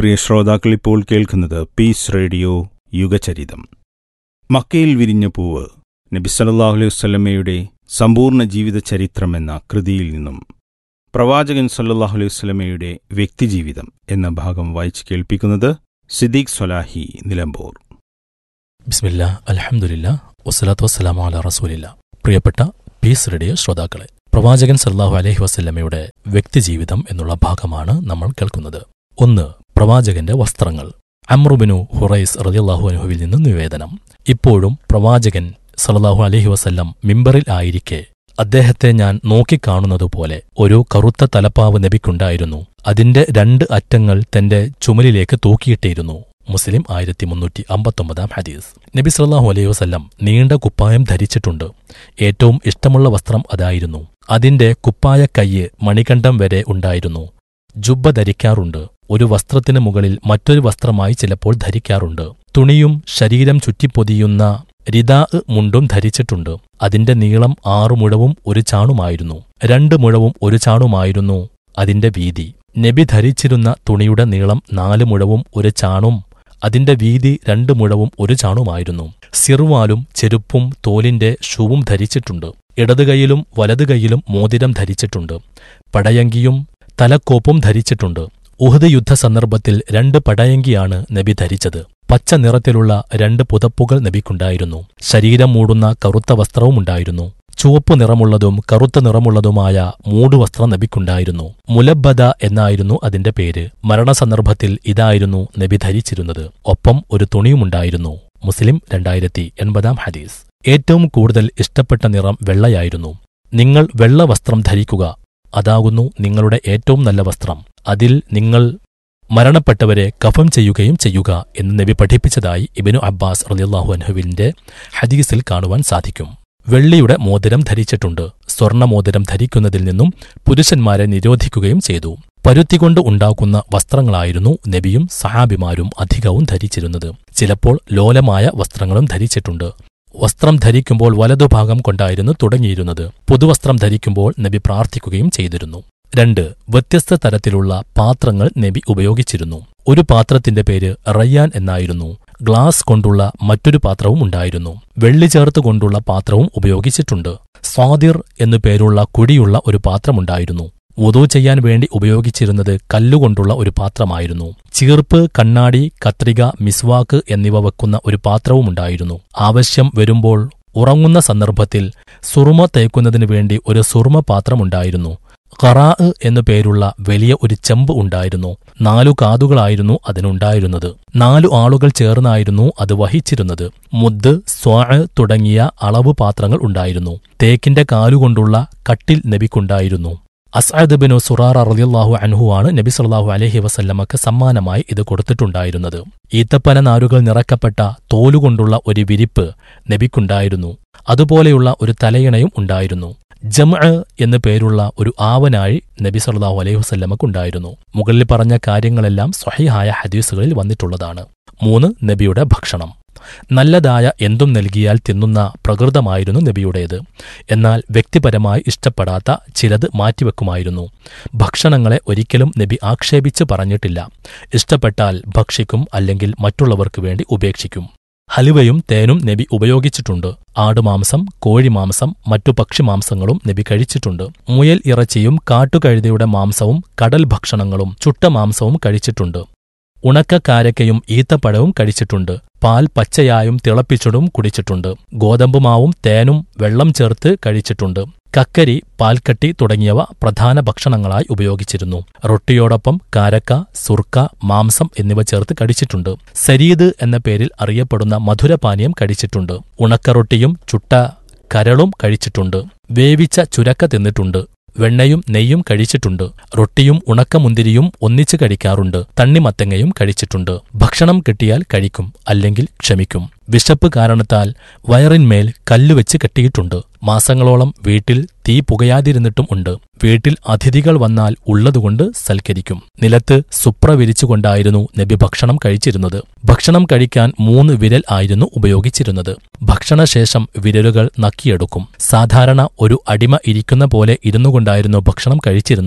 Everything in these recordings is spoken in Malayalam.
പ്രിയ ശ്രോതാക്കൾ ഇപ്പോൾ കേൾക്കുന്നത് പീസ് റേഡിയോ യുഗചരിതം മക്കയിൽ വിരിഞ്ഞ പൂവ് നബി സല്ലല്ലാഹു അലൈഹി വസല്ലമയുടെ സമ്പൂർണ്ണ ജീവിത ചരിത്രം എന്ന കൃതിയിൽ നിന്നും പ്രവാചകൻ സല്ലല്ലാഹു അലൈഹി വസല്ലമയുടെ വ്യക്തിജീവിതം എന്ന ഭാഗം വായിച്ച് കേൾപ്പിക്കുന്നത് സിദ്ദീഖ് സ്വലാഹി നിലമ്പൂർ ബിസ്മില്ല അലഹമുല്ല വസ്സലാത്തു വസ്സലാമു അല റസൂലില്ല പ്രിയപ്പെട്ട പീസ് റേഡിയോ ശ്രോതാക്കളെ പ്രവാചകൻ സല്ലാഹു അലൈഹി വസല്ലമയുടെ വ്യക്തിജീവിതം എന്നുള്ള ഭാഗമാണ് നമ്മൾ കേൾക്കുന്നത് ഒന്ന് പ്രവാചകന്റെ വസ്ത്രങ്ങൾ അമ്രുബിനു ഹുറൈസ് റളിയല്ലാഹു അൻഹുവിൽ നിന്ന് നിവേദനം ഇപ്പോഴും പ്രവാചകൻ സല്ലല്ലാഹു അലൈഹി വസല്ലം മിമ്പറിൽ ആയിരിക്കെ അദ്ദേഹത്തെ ഞാൻ നോക്കിക്കാണുന്നതുപോലെ ഒരു കറുത്ത തലപ്പാവ് നബിക്കുണ്ടായിരുന്നു അതിന്റെ രണ്ട് അറ്റങ്ങൾ തന്റെ ചുമലിലേക്ക് തൂക്കിയിട്ടിരുന്നു മുസ്ലിം ആയിരത്തി മുന്നൂറ്റി അമ്പത്തൊമ്പതാം ഹദീസ് നബി സല്ലല്ലാഹു അലൈഹി വസല്ലം നീണ്ട കുപ്പായം ധരിച്ചിട്ടുണ്ട് ഏറ്റവും ഇഷ്ടമുള്ള വസ്ത്രം അതായിരുന്നു അതിന്റെ കുപ്പായ കയ്യ് മണികണ്ഠം വരെ ഉണ്ടായിരുന്നു ജുബ്ബ ധരിക്കാറുണ്ട് ഒരു വസ്ത്രത്തിന് മുകളിൽ മറ്റൊരു വസ്ത്രമായി ചിലപ്പോൾ ധരിക്കാറുണ്ട് തുണിയും ശരീരം ചുറ്റിപ്പൊതിയുന്ന രിദാ മുണ്ടും ധരിച്ചിട്ടുണ്ട് അതിന്റെ നീളം ആറു മുഴവും ഒരു ചാണുമായിരുന്നു രണ്ട് മുഴവും ഒരു ചാണുമായിരുന്നു അതിന്റെ വീതി നബി ധരിച്ചിരുന്ന തുണിയുടെ നീളം നാല് മുഴവും ഒരു ചാണും അതിന്റെ വീതി രണ്ട് മുഴവും ഒരു ചാണുമായിരുന്നു സിർവാലും ചെരുപ്പും തോലിന്റെ ഷൂവും ധരിച്ചിട്ടുണ്ട് ഇടതുകൈയിലും വലതുകൈയിലും മോതിരം ധരിച്ചിട്ടുണ്ട് പടയങ്കിയും തലക്കോപ്പും ധരിച്ചിട്ടുണ്ട് ഉഹദ് യുദ്ധ സന്ദർഭത്തിൽ രണ്ട് പടയങ്കിയാണ് നബി ധരിച്ചത് പച്ച നിറത്തിലുള്ള രണ്ട് പുതപ്പുകൾ നബിക്കുണ്ടായിരുന്നു ശരീരം മൂടുന്ന കറുത്ത വസ്ത്രവും ഉണ്ടായിരുന്നു ചുവപ്പ് നിറമുള്ളതും കറുത്ത നിറമുള്ളതുമായ മൂടുവസ്ത്രം നബിക്കുണ്ടായിരുന്നു മുലബദ എന്നായിരുന്നു അതിന്റെ പേര് മരണസന്ദർഭത്തിൽ ഇതായിരുന്നു നബി ധരിച്ചിരുന്നത് ഒപ്പം ഒരു തുണിയുമുണ്ടായിരുന്നു മുസ്ലിം രണ്ടായിരത്തി എൺപതാം ഹദീസ് ഏറ്റവും കൂടുതൽ ഇഷ്ടപ്പെട്ട നിറം വെള്ളയായിരുന്നു നിങ്ങൾ വെള്ള വസ്ത്രം ധരിക്കുക അതാകുന്നു നിങ്ങളുടെ ഏറ്റവും നല്ല വസ്ത്രം അതിൽ നിങ്ങൾ മരണപ്പെട്ടവരെ കഫം ചെയ്യുകയും ചെയ്യുക എന്ന് നബി പഠിപ്പിച്ചതായി ഇബിനു അബ്ബാസ് റളിയല്ലാഹു അൻഹുവിന്റെ ഹദീസിൽ കാണുവാൻ സാധിക്കും വെള്ളിയുടെ മോതിരം ധരിച്ചിട്ടുണ്ട് സ്വർണമോതിരം ധരിക്കുന്നതിൽ നിന്നും പുരുഷന്മാരെ നിരോധിക്കുകയും ചെയ്തു പരുത്തികൊണ്ട് ഉണ്ടാക്കുന്ന വസ്ത്രങ്ങളായിരുന്നു നബിയും സഹാബിമാരും അധികവും ധരിച്ചിരുന്നത് ചിലപ്പോൾ ലോലമായ വസ്ത്രങ്ങളും ധരിച്ചിട്ടുണ്ട് വസ്ത്രം ധരിക്കുമ്പോൾ വലതുഭാഗം കൊണ്ടായിരുന്നു തുടങ്ങിയിരുന്നത് പുതുവസ്ത്രം ധരിക്കുമ്പോൾ നബി പ്രാർത്ഥിക്കുകയും ചെയ്തിരുന്നു രണ്ട് വ്യത്യസ്ത തരത്തിലുള്ള പാത്രങ്ങൾ നബി ഉപയോഗിച്ചിരുന്നു ഒരു പാത്രത്തിന്റെ പേര് റയ്യാൻ എന്നായിരുന്നു ഗ്ലാസ് കൊണ്ടുള്ള മറ്റൊരു പാത്രവും ഉണ്ടായിരുന്നു വെള്ളി ചേർത്ത് കൊണ്ടുള്ള പാത്രവും ഉപയോഗിച്ചിട്ടുണ്ട് സ്വാദിർ എന്നു പേരുള്ള കുടിയുള്ള ഒരു പാത്രമുണ്ടായിരുന്നു ഉദു ചെയ്യാൻ വേണ്ടി ഉപയോഗിച്ചിരുന്നത് കല്ലുകൊണ്ടുള്ള ഒരു പാത്രമായിരുന്നു ചീർപ്പ് കണ്ണാടി കത്രിക മിസ്വാക്ക് എന്നിവ വെക്കുന്ന ഒരു പാത്രവുമുണ്ടായിരുന്നു ആവശ്യം വരുമ്പോൾ ഉറങ്ങുന്ന സന്ദർഭത്തിൽ സുറുമ തേക്കുന്നതിനു വേണ്ടി ഒരു സുറുമ പാത്രമുണ്ടായിരുന്നു ഖറാ എന്നു പേരുള്ള വലിയ ഒരു ചെമ്പ് ഉണ്ടായിരുന്നു നാലു കാതുകളായിരുന്നു അതിനുണ്ടായിരുന്നത് നാലു ആളുകൾ ചേർന്നായിരുന്നു അത് വഹിച്ചിരുന്നത് മുദ് സ്വാ തുടങ്ങിയ അളവ് പാത്രങ്ങൾ ഉണ്ടായിരുന്നു തേക്കിന്റെ കാലുകൊണ്ടുള്ള കട്ടിൽ നബിക്കുണ്ടായിരുന്നു അസ്അദ് ബിനു സുറാർ റളിയല്ലാഹു അൻഹുവാണ് നബി സല്ലല്ലാഹു അലൈഹി വസല്ലമക്ക് സമ്മാനമായി ഇത് കൊടുത്തിട്ടുണ്ടായിരുന്നത് ഈത്തപ്പന നാരുകൾ നിറക്കപ്പെട്ട തോലുകൊണ്ടുള്ള ഒരു വിരിപ്പ് നബിക്കുണ്ടായിരുന്നു അതുപോലെയുള്ള ഒരു തലയിണയും ഉണ്ടായിരുന്നു ജമ എന്നു പേരുള്ള ഒരു ആവനാഴി നബി സല്ലല്ലാഹു അലൈഹി വസല്ലമക്കുണ്ടായിരുന്നു മുകളിൽ പറഞ്ഞ കാര്യങ്ങളെല്ലാം സ്വഹിഹായ ഹദീസുകളിൽ വന്നിട്ടുള്ളതാണ് മൂന്ന് നബിയുടെ ഭക്ഷണം നല്ലതായ എന്തും നൽകിയാൽ തിന്നുന്ന പ്രകൃതമായിരുന്നു നബിയുടേത് എന്നാൽ വ്യക്തിപരമായി ഇഷ്ടപ്പെടാത്ത ചിലത് മാറ്റിവെക്കുമായിരുന്നു ഭക്ഷണങ്ങളെ ഒരിക്കലും നബി ആക്ഷേപിച്ച് പറഞ്ഞിട്ടില്ല ഇഷ്ടപ്പെട്ടാൽ ഭക്ഷിക്കും അല്ലെങ്കിൽ മറ്റുള്ളവർക്ക് വേണ്ടി ഉപേക്ഷിക്കും ഹലുവയും തേനും നബി ഉപയോഗിച്ചിട്ടുണ്ട് ആടുമാംസം കോഴിമാംസം മറ്റു പക്ഷിമാംസങ്ങളും നബി കഴിച്ചിട്ടുണ്ട് മുയൽ ഇറച്ചിയും കാട്ടുകഴുതയുടെ മാംസവും കടൽ ഭക്ഷണങ്ങളും ചുട്ട മാംസവും കഴിച്ചിട്ടുണ്ട് ഉണക്കക്കാരക്കയും ഈത്തപ്പഴവും കഴിച്ചിട്ടുണ്ട് പാൽ പച്ചയായും തിളപ്പിച്ചതും കുടിച്ചിട്ടുണ്ട് ഗോതമ്പുമാവും തേനും വെള്ളം ചേർത്ത് കഴിച്ചിട്ടുണ്ട് കക്കരി പാൽക്കട്ടി തുടങ്ങിയവ പ്രധാന ഭക്ഷണങ്ങളായി ഉപയോഗിച്ചിരുന്നു റൊട്ടിയോടൊപ്പം കാരക്ക സുർക്ക മാംസം എന്നിവ ചേർത്ത് കഴിച്ചിട്ടുണ്ട് സരീദ് എന്ന പേരിൽ അറിയപ്പെടുന്ന മധുരപാനീയം കഴിച്ചിട്ടുണ്ട് ഉണക്കറൊട്ടിയും ചുട്ട കരളും കഴിച്ചിട്ടുണ്ട് വേവിച്ച ചുരക്ക തിന്നിട്ടുണ്ട് വെണ്ണയും നെയ്യും കഴിച്ചിട്ടുണ്ട് റൊട്ടിയും ഉണക്കമുന്തിരിയും ഒന്നിച്ച് കഴിക്കാറുണ്ട് തണ്ണിമത്തങ്ങയും കഴിച്ചിട്ടുണ്ട് ഭക്ഷണം കിട്ടിയാൽ കഴിക്കും അല്ലെങ്കിൽ ക്ഷമിക്കും വിശപ്പ് കാരണത്താൽ വയറിന്മേൽ കല്ലുവെച്ച് കെട്ടിയിട്ടുണ്ട് മാസങ്ങളോളം വീട്ടിൽ തീ പുകയാതിരുന്നിട്ടും ഉണ്ട് വീട്ടിൽ അതിഥികൾ വന്നാൽ ഉള്ളതുകൊണ്ട് സൽക്കരിക്കും നിലത്ത് സുപ്ര വിരിച്ചുകൊണ്ടായിരുന്നു നബി ഭക്ഷണം കഴിച്ചിരുന്നത് ഭക്ഷണം കഴിക്കാൻ മൂന്ന് വിരൽ ആയിരുന്നു ഉപയോഗിച്ചിരുന്നത് ഭക്ഷണശേഷം വിരലുകൾ നക്കിയെടുക്കും സാധാരണ ഒരു അടിമ ഇരിക്കുന്ന പോലെ ഇരുന്നുകൊണ്ടായിരുന്നു ഭക്ഷണം കഴിച്ചിരുന്നത്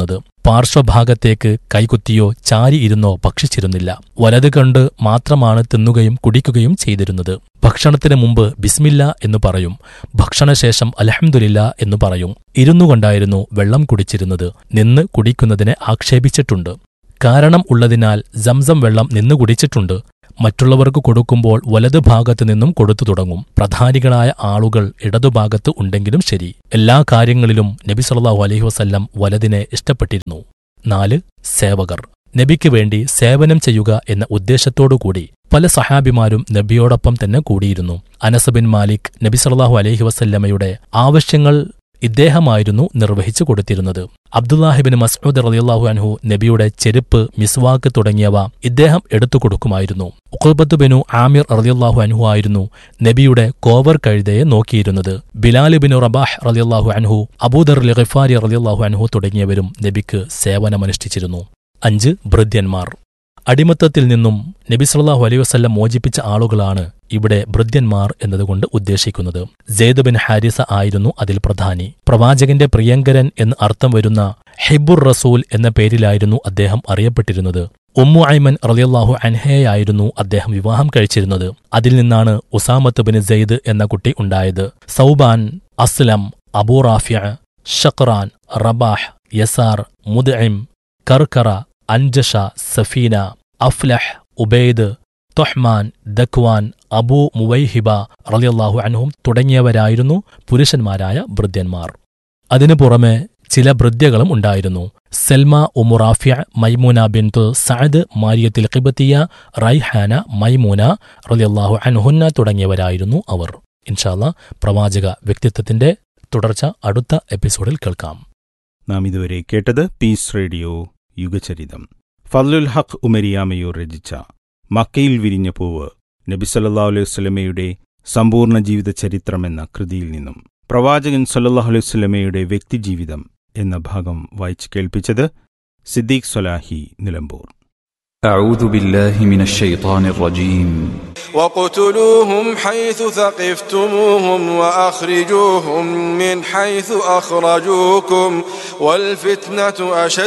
പാർശ്വഭാഗത്തേക്ക് കൈകുത്തിയോ ചാരി ഇരുന്നോ ഭക്ഷിച്ചിരുന്നില്ല വലത് കണ്ട് മാത്രമാണ് തിന്നുകയും കുടിക്കുകയും ചെയ്തിരുന്നത് ഭക്ഷണത്തിന് മുമ്പ് ബിസ്മില്ല എന്ന് പറയും ഭക്ഷണശേഷം അലഹമുല്ല എന്ന് പറയും ഇരുന്നുകൊണ്ടായിരുന്നു വെള്ളം കുടിച്ചിരുന്നത് നിന്ന് കുടിക്കുന്നതിനെ ആക്ഷേപിച്ചിട്ടുണ്ട് കാരണം ഉള്ളതിനാൽ സംസം വെള്ളം നിന്ന് കുടിച്ചിട്ടുണ്ട് മറ്റുള്ളവർക്ക് കൊടുക്കുമ്പോൾ വലതു ഭാഗത്തു നിന്നും കൊടുത്തു തുടങ്ങും പ്രധാനികളായ ആളുകൾ ഇടതുഭാഗത്ത് ഉണ്ടെങ്കിലും ശരി എല്ലാ കാര്യങ്ങളിലും നബി സല്ലല്ലാഹു അലൈഹി വസല്ലം വലതിനെ ഇഷ്ടപ്പെട്ടിരുന്നു നാല് സേവകർ നബിക്ക് വേണ്ടി സേവനം ചെയ്യുക എന്ന ഉദ്ദേശത്തോടുകൂടി പല സഹാബിമാരും നബിയോടൊപ്പം തന്നെ കൂടിയിരുന്നു അനസ് ബിൻ മാലിക് നബി സല്ലല്ലാഹു അലൈഹി വസല്ലമയുടെ ആവശ്യങ്ങൾ ഇദ്ദേഹമായിരുന്നു നിർവഹിച്ചു കൊടുത്തിരുന്നത് അബ്ദുല്ലാഹിബിൻ മസ്ഊദ് റളിയല്ലാഹു അൻഹു നബിയുടെ ചെരുപ്പ് മിസ്വാക്ക് തുടങ്ങിയവ ഇദ്ദേഹം എടുത്തു കൊടുക്കുമായിരുന്നു ഉഖബത്ത് ബിനു ആമിർ റളിയല്ലാഹു അൻഹു ആയിരുന്നു നബിയുടെ കോവർ കഴുതയെ നോക്കിയിരുന്നത് ബിലാൽ ബിനു റബാഹ് റളിയല്ലാഹു അൻഹു അബൂദർ ലിഗഫാരി റളിയല്ലാഹു അൻഹു തുടങ്ങിയവരും നബിക്ക് സേവനമനുഷ്ഠിച്ചിരുന്നു അഞ്ച് ഭൃത്യന്മാർ അടിമത്തത്തിൽ നിന്നും നബി സല്ലല്ലാഹു അലൈഹി വസല്ലം മോചിപ്പിച്ച ആളുകളാണ് ഇവിടെ ഭൃത്യന്മാർ എന്നതുകൊണ്ട് ഉദ്ദേശിക്കുന്നത് സെയ്ദ് ബിൻ ഹാരിസ ആയിരുന്നു അതിൽ പ്രധാനി പ്രവാചകന്റെ പ്രിയങ്കരൻ എന്ന് അർത്ഥം വരുന്ന ഹിബുർ റസൂൽ എന്ന പേരിലായിരുന്നു അദ്ദേഹം അറിയപ്പെട്ടിരുന്നത് ഉമ്മു ഐമൻ റളിയല്ലാഹു അൻഹയായിരുന്നു അദ്ദേഹം വിവാഹം കഴിച്ചിരുന്നത് അതിൽ നിന്നാണ് ഉസാമത്ത് ബിൻ സെയ്ദ് എന്ന കുട്ടി ഉണ്ടായത് സൗബാൻ അസ്ലം അബൂ റാഫിയ ഷക്റാൻ റബാഹ് യസാർ മുദ്ഇം കർക്കറ അൻജഷ സഫീന അഫ്ലഹ് ഉബൈദ് തൊഹ്മാൻ ദക്വാൻ അബൂ മുവൈഹിബ റളിയല്ലാഹു അൻഹും തുടങ്ങിയവരായിരുന്നു പുരുഷന്മാരായ ഭൃത്യന്മാർ അതിനു പുറമെ ചില ഭൃത്യകളും ഉണ്ടായിരുന്നു Salma Umurafya Maimuna bint Saad മാരിയത്തിൽ ഖിബത്തിയ റൈഹാന മൈമൂന റളിയല്ലാഹു അൻഹുന്ന തുടങ്ങിയവരായിരുന്നു അവർ ഇൻഷാല്ല പ്രവാചക വ്യക്തിത്വത്തിന്റെ തുടർച്ച അടുത്ത എപ്പിസോഡിൽ കേൾക്കാം നാം ഇതുവരെ കേട്ടത് പീസ് റേഡിയോ യുഗചരിതം ഫദ്ലുൽ ഹഖ് ഉമരിയാമയൂർ രചിച്ച മക്കയിൽ വിരിഞ്ഞ പൂവ് നബി സല്ലല്ലാഹു അലൈഹി വസല്ലമയുടെ സമ്പൂർണ്ണ ജീവിത ചരിത്രം എന്ന കൃതിയിൽ നിന്നും പ്രവാചകൻ സല്ലല്ലാഹു അലൈഹി വസല്ലമയുടെ വ്യക്തിജീവിതം എന്ന ഭാഗം വായിച്ചു കേൾപ്പിച്ചത് സിദ്ദീഖ് സൊലാഹി നിലമ്പൂർ أعوذ بالله من الشيطان الرجيم واقتلوهم حيث ثقفتموهم وأخرجوهم من حيث أخرجوكم والفتنة أشد